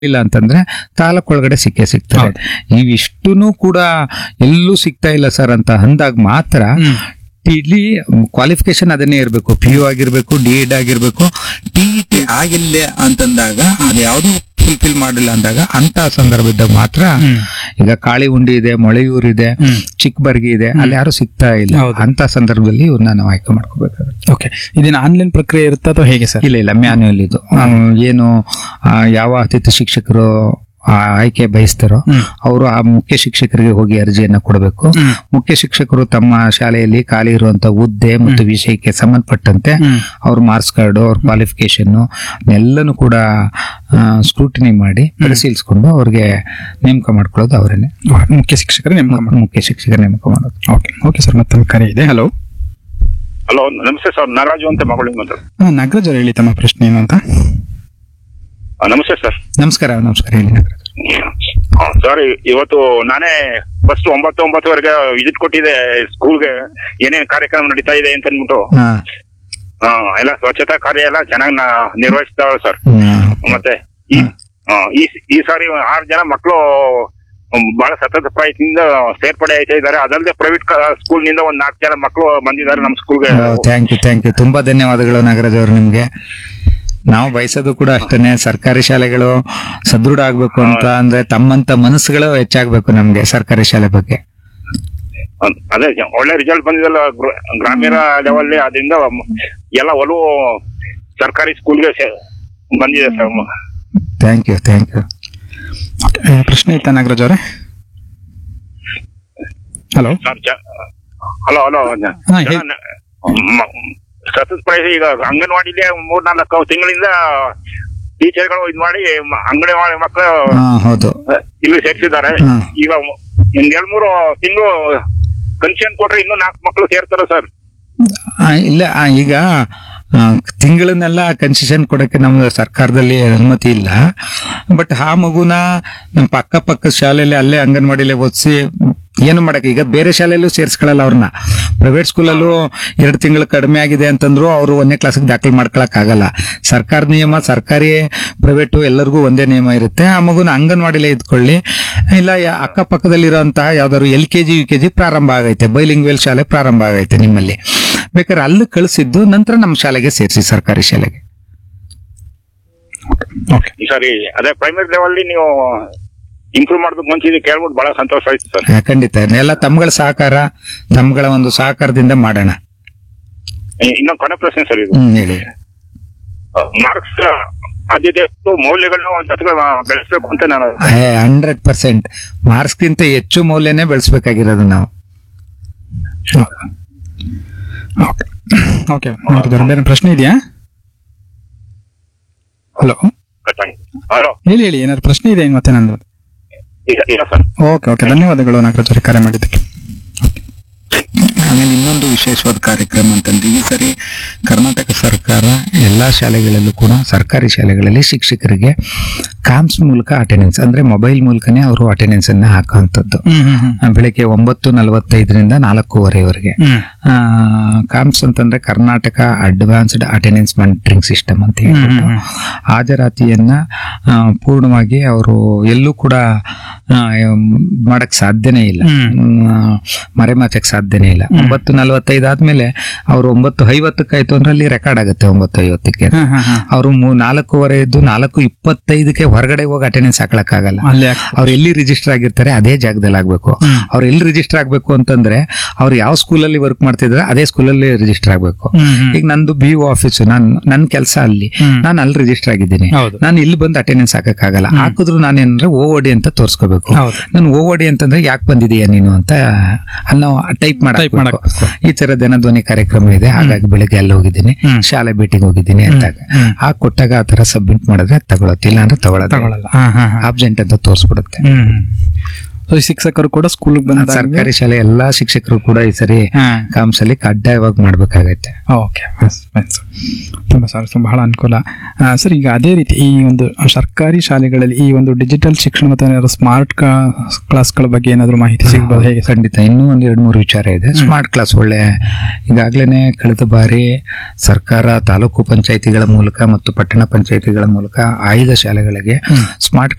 ಇಲ್ಲ ಅಂತಂದ್ರೆ ತಾಲೂಕ್ ಒಳಗಡೆ ಸಿಕ್ಕೇ ಸಿಗ್ತದೆ ಇವಿಷ್ಟೂ ಕೂಡ ಎಲ್ಲೂ ಸಿಗ್ತಾ ಇಲ್ಲ ಸರ್ ಅಂತ ಅಂದಾಗ ಮಾತ್ರ ಇಲ್ಲಿ ಕ್ವಾಲಿಫಿಕೇಶನ್ ಅದನ್ನೇ ಇರಬೇಕು ಪಿ ಯು ಆಗಿರ್ಬೇಕು ಡಿ ಎಡ್ ಆಗಿರ್ಬೇಕು ಟಿ ಟಿ ಆಗಿಲ್ಲ ಅಂತಂದಾಗ ಅದು ಯಾವುದು ಫುಲ್ಫಿಲ್ ಮಾಡಿಲ್ಲ ಅಂದಾಗ ಅಂತ ಸಂದರ್ಭದಾಗ ಮಾತ್ರ ಈಗ ಕಾಳಿ ಉಂಡಿ ಇದೆ ಮೊಳೆಯೂರ್ ಇದೆ ಚಿಕ್ಕಬರ್ಗಿ ಇದೆ ಅಲ್ಲಿ ಯಾರು ಸಿಗ್ತಾ ಇಲ್ಲ ಹೌದು. ಅಂತ ಸಂದರ್ಭದಲ್ಲಿ ಇವ್ರನ್ನ ನಾವು ಆಯ್ಕೆ ಮಾಡ್ಕೋಬೇಕಾಗುತ್ತೆ ಓಕೆ ಇದೇನು ಆನ್ಲೈನ್ ಪ್ರಕ್ರಿಯೆ ಇರುತ್ತಾ ಅಥವಾ ಹೇಗೆ ಸರ್ ಇಲ್ಲ ಇಲ್ಲ ಮ್ಯಾನ್ಯುಯಲ್ ಇದು ಹ್ಮ್, ಏನು ಆ, ಯಾವ ಅತಿಥಿ ಶಿಕ್ಷಕರು ಆ ಆಯ್ಕೆ ಬಯಸ್ತಾರೋ ಹ್ಮ್. ಅವರು ಆ ಮುಖ್ಯ ಶಿಕ್ಷಕರಿಗೆ ಹೋಗಿ ಅರ್ಜಿಯನ್ನ ಕೊಡಬೇಕು ಹ್ಮ್. ಮುಖ್ಯ ಶಿಕ್ಷಕರು ತಮ್ಮ ಶಾಲೆಯಲ್ಲಿ ಖಾಲಿ ಇರುವಂತ ಹುದ್ದೆ ಮತ್ತು ವಿಷಯಕ್ಕೆ ಸಂಬಂಧಪಟ್ಟಂತೆ ಹ್ಮ್. ಅವ್ರ ಮಾರ್ಕ್ಸ್ ಕಾರ್ಡ್ ಅವ್ರ ಕ್ವಾಲಿಫಿಕೇಶನ್ ಎಲ್ಲನೂ ಕೂಡ ಸ್ಕ್ರೂಟಿನಿ ಮಾಡಿ ಪರಿಶೀಲಿಸ್ಕೊಂಡು ಅವ್ರಿಗೆ ನೇಮಕ ಮಾಡ್ಕೊಳ್ಳೋದು ಅವರೇನೆ ಮುಖ್ಯ ಶಿಕ್ಷಕರೇ ನೇಮಕ ಮಾಡಿ ಮುಖ್ಯ ಶಿಕ್ಷಕರ ನೇಮಕ ಮಾಡೋದು ಓಕೆ ಓಕೆ ಸರ್ ಮತ್ತೊಂದು ಕರೆ ಇದೆ ಹಲೋ ಹಲೋ ನಮಸ್ತೆ ಸರ್ ನಾಗರಾಜು ಅಂತ ಮಗಳಿಂದ ಮಾತಾಡೋದು ನಾಗರಾಜ್ ಅವ್ರು ಹೇಳಿ ತಮ್ಮ ಪ್ರಶ್ನೆ ಏನು ಅಂತ ಆ, ನಮಸ್ತೆ ಸರ್ ನಮಸ್ಕಾರ ನಮಸ್ಕಾರ ಹೇಳಿ ನಾಗರಾಜ್. ಆ, ಸರ್ ಇವತ್ತು ನಾನೇ ಫಸ್ಟ್ ಒಂಬತ್ತು ಒಂಬತ್ತುವರೆಗೆ ವಿಸಿಟ್ ಕೊಟ್ಟಿದ್ದೆ ಸ್ಕೂಲ್ಗೆ ಏನೇನ್ ಕಾರ್ಯಕ್ರಮ ನಡೀತಾ ಇದೆ ಅಂತ ಅಂದ್ಬಿಟ್ಟು ಹಾ ಆ, ಎಲ್ಲ ಸ್ವಚ್ಛತಾ ಕಾರ್ಯ ಎಲ್ಲ ಚೆನ್ನಾಗಿ ನಿರ್ವಹಿಸ್ತಾವೆ ಸರ್ ಹ್ಮ್. ಮತ್ತೆ ಈ ಆ, ಈ ಈ ಸಾರಿ ಆರು ಜನ ಮಕ್ಕಳು ಬಹಳ ಸತತ ಪ್ರಯತ್ನದಿಂದ ಸೇರ್ಪಡೆ ಆಯ್ತಾ ಇದ್ದಾರೆ ಅದಲ್ಲದೆ ಪ್ರೈವೇಟ್ ಸ್ಕೂಲ್ ನಿಂದ ಒಂದ್ ನಾಲ್ಕು ಜನ ಮಕ್ಕಳು ಬಂದಿದ್ದಾರೆ ನಮ್ಮ ಸ್ಕೂಲ್ಗೆ ಥ್ಯಾಂಕ್ ಯು ಥ್ಯಾಂಕ್ ಯು ತುಂಬಾ ಧನ್ಯವಾದಗಳು ನಾಗರಾಜ್ ಅವರು ನಿಮ್ಗೆ ನಾವು ಬಯಸೋದು ಕೂಡ ಅಷ್ಟೇನೆ ಸರ್ಕಾರಿ ಶಾಲೆಗಳು ಸದೃಢ ಆಗ್ಬೇಕು ಅಂತ ಅಂದ್ರೆ ತಮ್ಮಂತ ಮನಸ್ಸುಗಳು ಹೆಚ್ಚಾಗ್ಬೇಕು ನಮ್ಗೆ ಸರ್ಕಾರಿ ಶಾಲೆ ಬಗ್ಗೆ ಅದೇ ಒಳ್ಳೆ ರಿಸಲ್ಟ್ ಬಂದಿದಲ್ಲ ಗ್ರ- ಗ್ರಾಮೀಣ ಲೆವೆಲ್ ಅದರಿಂದ ಎಲ್ಲ ಒಲವು ಸರ್ಕಾರಿ ಸ್ಕೂಲ್ಗೆ ಬಂದಿದೆ sir thank you thank you ಆ, ಪ್ರಶ್ನೆ ಇತ್ತ ನಾಗರಾಜ್ ಅವರೇ ಹಲೋ ಸರ್ ಹಲೋ ಹಲೋ ಹಾ, ಹೇಳಿ. ಸತತ ಪ್ರಯತ್ನ ಈಗ ಅಂಗನವಾಡಿಲಿ ಮೂರ್ನಾಲ್ಕು ತಿಂಗಳಿಂದ ಟೀಚರ್ಗಳು ಇದ್ ಮಾಡಿ ಮ- ಅಂಗನವಾಡಿ ಮಕ್ಕಳು ಹಾ ಹೌದು ಇಲ್ಲಿ ಸೇರ್ಸಿದ್ದಾರೆ ಹಾ. ಈಗ ಒಂದ್ ಎರಡ್ ಮೂರು ತಿಂಗಳು ಕನ್ಸೆನ್ ಕೊಟ್ರೆ ಇನ್ನೂ ನಾಲ್ಕು ಮಕ್ಕಳು ಸೇರ್ತಾರೆ ಸರ್ ಆ, ಇಲ್ಲ ಆ, ಈಗ ಆ, ತಿಂಗಳನ್ನೆಲ್ಲ ಕನ್ಸೆಷನ್ ಕೊಡಕ್ಕೆ ನಮ್ಮ ಸರ್ಕಾರದಲ್ಲಿ ಅನುಮತಿ ಇಲ್ಲ ಬಟ್ ಆ ಮಗುನ ನಮ್ಮ ಪಕ್ಕ ಪಕ್ಕ ಶಾಲೆಯಲ್ಲಿ ಅಲ್ಲೇ ಅಂಗನವಾಡಿಲೇ ಓದಿಸಿ ಏನು ಮಾಡಕ್ಕೆ ಈಗ ಬೇರೆ ಶಾಲೆಯಲ್ಲೂ ಸೇರಿಸ್ಕೊಳ್ಳಲ್ಲ ಅವ್ರನ್ನ ಪ್ರೈವೇಟ್ ಸ್ಕೂಲಲ್ಲೂ ಎರಡು ತಿಂಗಳು ಕಡಿಮೆ ಆಗಿದೆ ಅಂತಂದ್ರು ಅವರು ಒಂದನೇ ಕ್ಲಾಸಿಗೆ ದಾಖಲು ಮಾಡ್ಕೊಳಕ್ ಆಗಲ್ಲ ಸರ್ಕಾರ ನಿಯಮ ಸರ್ಕಾರಿ ಪ್ರೈವೇಟು ಎಲ್ಲರಿಗೂ ಒಂದೇ ನಿಯಮ ಇರುತ್ತೆ ಆ ಮಗುನ ಅಂಗನವಾಡಿಲೇ ಇದ್ಕೊಳ್ಳಿ ಇಲ್ಲ ಯಾ- ಅಕ್ಕಪಕ್ಕದಲ್ಲಿರುವಂತಹ ಯಾವ್ದಾದ್ರು L K G U K G ಪ್ರಾರಂಭ ಆಗೈತೆ ಬೈಲಿಂಗ್ವೆಲ್ ಶಾಲೆ ಪ್ರಾರಂಭ ಆಗೈತೆ ನಿಮ್ಮಲ್ಲಿ ಬೇಕಾದ್ರೆ ಅಲ್ಲಿ ಕಳಿಸಿದ್ದು ನಂತರ ನಮ್ಮ ಶಾಲೆಗೆ ಸೇರಿಸಿ ಸರ್ಕಾರಿ ಶಾಲೆಗೆ ಓಕೆ ಈ ಸಾರಿ ಅದೇ ಪ್ರೈಮರಿ ಲೆವೆಲ್ ನೀವು ಇಂಪ್ರೂವ್ ಮಾಡೋದಕ್ಕೆ ಮುಂಚೆ ಇದು ಕೇಳ್ಬಿಟ್ಟು ಬಹಳ ಸಂತೋಷ ಆಯ್ತು ಸರ್ ಆ, ಖಂಡಿತ ಎಲ್ಲ ತಮ್ಗಳ ಸಹಕಾರ ತಮ್ಗಳ ಒಂದು ಸಹಕಾರದಿಂದ ಮಾಡೋಣ ಇನ್ನೊಂದು ಕೊನೆ ಪ್ರಶ್ನೆ ಸರ್ ಇದು ಹ್ಮ್ ಹೇಳಿ ಮಾರ್ಕ್ಸ್ ಆದ್ಯತೆ ಇತ್ತು, ಮೌಲ್ಯಗಳನ್ನ ಒಂದ್ ಜೊತೆಗೆ ಬೆಳೆಸಬೇಕು ಅಂತ ನಾನು ಹಂಡ್ರೆಡ್ ಪರ್ಸೆಂಟ್ ಮಾರ್ಕ್ಸ್ಗಿಂತ ಹೆಚ್ಚು ಮೌಲ್ಯನೇ ಬೆಳೆಸ್ಬೇಕಾಗಿರೋದು ನಾವು ಓಕೆ ಓಕೆ ನಾಗರಾಜ್ ಅವ್ರೆ, ಬೇರೆ ಪ್ರಶ್ನೆ ಇದೆಯಾ ಹಲೋ ಹಲೋ ಹೇಳಿ ಹೇಳಿ ಏನಾದ್ರು ಪ್ರಶ್ನೆ ಇದೆ ಏನು ಮತ್ತೆ ನಂದು ಇಲ್ಲ ಇಲ್ಲ ಸರ್ ಓಕೆ ಓಕೆ ಧನ್ಯವಾದಗಳು ನಾಗರಾಜ್ ಅವರೇ ಕರೆ ಮಾಡಿದ್ದಕ್ಕೆ ಆಮೇಲೆ ಇನ್ನೊಂದು ವಿಶೇಷವಾದ ಕಾರ್ಯಕ್ರಮ ಅಂತಂದ್ರೆ ಈ ಸರಿ ಕರ್ನಾಟಕ ಸರ್ಕಾರ ಎಲ್ಲಾ ಶಾಲೆಗಳಲ್ಲೂ ಕೂಡ ಸರ್ಕಾರಿ ಶಾಲೆಗಳಲ್ಲಿ ಶಿಕ್ಷಕರಿಗೆ ಕಾಮ್ಸ್ ಮೂಲಕ ಅಟೆಂಡೆನ್ಸ್ ಅಂದ್ರೆ ಮೊಬೈಲ್ ಮೂಲಕನೇ ಅವರು ಅಟೆಂಡೆನ್ಸ್ ಅನ್ನ ಹಾಕುವಂಥದ್ದು ಹ್ಮ್ ಹ್ಮ್ ಹ್ಮ್ ಆ, ಬೆಳಿಗ್ಗೆ ಒಂಬತ್ತು ನಲವತ್ತೈದರಿಂದ ನಾಲ್ಕೂವರೆವರೆಗೆ ಹ್ಮ್ ಆ, ಕಾಮ್ಸ್ ಅಂತಂದ್ರೆ Karnataka advanced attendance monitoring system ಅಂತ ಹೇಳ್ಬಿಟ್ಟು ಹ್ಮ್, ಹಾಜರಾತಿಯನ್ನ ಆ, ಪೂರ್ಣವಾಗಿ ಅವರು ಎಲ್ಲೂ ಕೂಡ ಆ, ಮಾಡಕ್ ಸಾಧ್ಯನೇ ಇಲ್ಲ ಹ್ಮ್. ಹ್ಮ್, ಮರೆಮಾಚಕ್ ಸಾಧ್ಯನೇ ಇಲ್ಲ ಒಂಬತ್ತು ನಲವತ್ತೈದು ಆದ್ಮೇಲೆ ಅವ್ರು ಒಂಬತ್ತು ಐವತ್ತಕ್ಕಾಯ್ತು ಅಂದ್ರೆ ಅಲ್ಲಿ ರೆಕಾರ್ಡ್ ಆಗುತ್ತೆ ಒಂಬತ್ತು ಐವತ್ತಕ್ಕೆ ಹ್ಮ್ ಹ್ಮ್ ಹ್ಮ್ ಅವರು ನಾಲ್ಕೂವರೆ ಎದ್ದು ನಾಲ್ಕು ಇಪ್ಪತ್ತೈದಕ್ಕೆ ಹೊರಗಡೆ ಹೋಗಿ ಅಟೆಂಡೆನ್ಸ್ ಹಾಕ್ಲಕ್ಕಾಗಲ್ಲ ಅಲ್ಲಿ ಅವ್ರು ಎಲ್ಲಿ ರಿಜಿಸ್ಟರ್ ಆಗಿರ್ತಾರೆ ಅದೇ ಜಾಗದಲ್ಲಿ ಆಗ್ಬೇಕು ಹ್ಮ್. ಅವ್ರು ಎಲ್ಲಿ ರಿಜಿಸ್ಟರ್ ಆಗ್ಬೇಕು ಅಂತಂದ್ರೆ ಅವ್ರು ಯಾವ ಸ್ಕೂಲಲ್ಲಿ ವರ್ಕ್ ಮಾಡ್ತಿದ್ರೆ ಅದೇ ಸ್ಕೂಲಲ್ಲಿ ರಿಜಿಸ್ಟರ್ ಆಗ್ಬೇಕು ಹ್ಮ್ ಹ್ಮ್ ಈಗ ನಂದು ಬಿ ಒ ಆಫೀಸು ನಾನ್ ನನ್ ಕೆಲಸ ಅಲ್ಲಿ ಹ್ಮ್. ನಾನು ಅಲ್ಲಿ ರಿಜಿಸ್ಟರ್ ಆಗಿದ್ದೀನಿ ಹೌದು. ನಾನು ಇಲ್ಲಿ ಬಂದು ಅಟೆಂಡೆನ್ಸ್ ಹಾಕಕ್ಕಾಗಲ್ಲ ಹಾಕಿದ್ರು ನಾನೇನಂದ್ರೆ ಓ ಡಿ ಅಂತ ತೋರಿಸ್ಕೋಬೇಕು ಹೌದು. ನಾನು ಓ ಡಿ ಅಂತಂದ್ರೆ ಯಾಕೆ ಬಂದಿದೀಯ ನೀನು ಅಂತ ಅಲ್ಲಿ ನಾವು ಟೈಪ್ Type ಮಾಡಬೇಕು ಮಾಡಕ್ಬೇಕು. ಈ ತರ ಜನಧ್ವನಿ ಕಾರ್ಯಕ್ರಮ ಇದೆ ಹಾಗಾಗಿ ಬೆಳಗ್ಗೆ ಅಲ್ಲಿ ಹೋಗಿದ್ದೀನಿ ಹ್ಮ್. ಶಾಲೆ ಭೇಟಿಗೆ ಹೋಗಿದ್ದೀನಿ ಅಂದಾಗ ಹ್ಮ್. ಆ ಕೊಟ್ಟಾಗ ಆ ತರ ಸಬ್ಮಿಟ್ ಮಾಡಿದ್ರೆ ತಗೊಳತ್ತೆ ಇಲ್ಲ ಅಂದ್ರೆ ತಗೊಳತ್ತೆ ತಗೊಳಲ್ಲ ಹಾ ಹಾ ಹಾ ಆಬ್ಸೆಂಟ್ ಅಂತ ತೋರಿಸ್ಬಿಡುತ್ತೆ ಹ್ಮ್ ಸೊ ಶಿಕ್ಷಕರು ಕೂಡ ಸ್ಕೂಲ್ಗೆ ಬಂದಾಗ ಸರ್ಕಾರಿ ಶಾಲೆ ಎಲ್ಲಾ ಶಿಕ್ಷಕರು ಕೂಡ ಈ ಸರಿ ಕಾಮ್ಸಲ್ಲಿ ಕಡ್ಡಾಯವಾಗಿ ಮಾಡ್ಬೇಕಾಗೈತೆ ಓಕೆ ತುಂಬ ಸರ್ ತುಂಬ ಬಹಳ ಅನುಕೂಲ ಆ, ಸರ್ ಈಗ ಅದೇ ರೀತಿ ಈ ಒಂದು ಸರ್ಕಾರಿ ಶಾಲೆಗಳಲ್ಲಿ ಈ ಒಂದು ಡಿಜಿಟಲ್ ಶಿಕ್ಷಣ ಮತ್ತು ಏನಾದ್ರು ಸ್ಮಾರ್ಟ್ ಕ್ಲಾಸ್ಗಳ ಬಗ್ಗೆ ಏನಾದರೂ ಮಾಹಿತಿ ಸಿಗ್ಬೋದು ಹೇಗೆ ಸರ್ ಖಂಡಿತ ಇನ್ನೂ ಒಂದ್ ಎರಡು ಮೂರು ವಿಚಾರ ಇದೆ ಸ್ಮಾರ್ಟ್ ಕ್ಲಾಸ್ ಒಳ್ಳೆ ಈಗಾಗ್ಲೇನೆ ಕಳೆದ ಬಾರಿ ಸರ್ಕಾರ ತಾಲೂಕು ಪಂಚಾಯಿತಿಗಳ ಮೂಲಕ ಮತ್ತು ಪಟ್ಟಣ ಪಂಚಾಯಿತಿಗಳ ಮೂಲಕ ಆಯ್ದ ಶಾಲೆಗಳಿಗೆ ಸ್ಮಾರ್ಟ್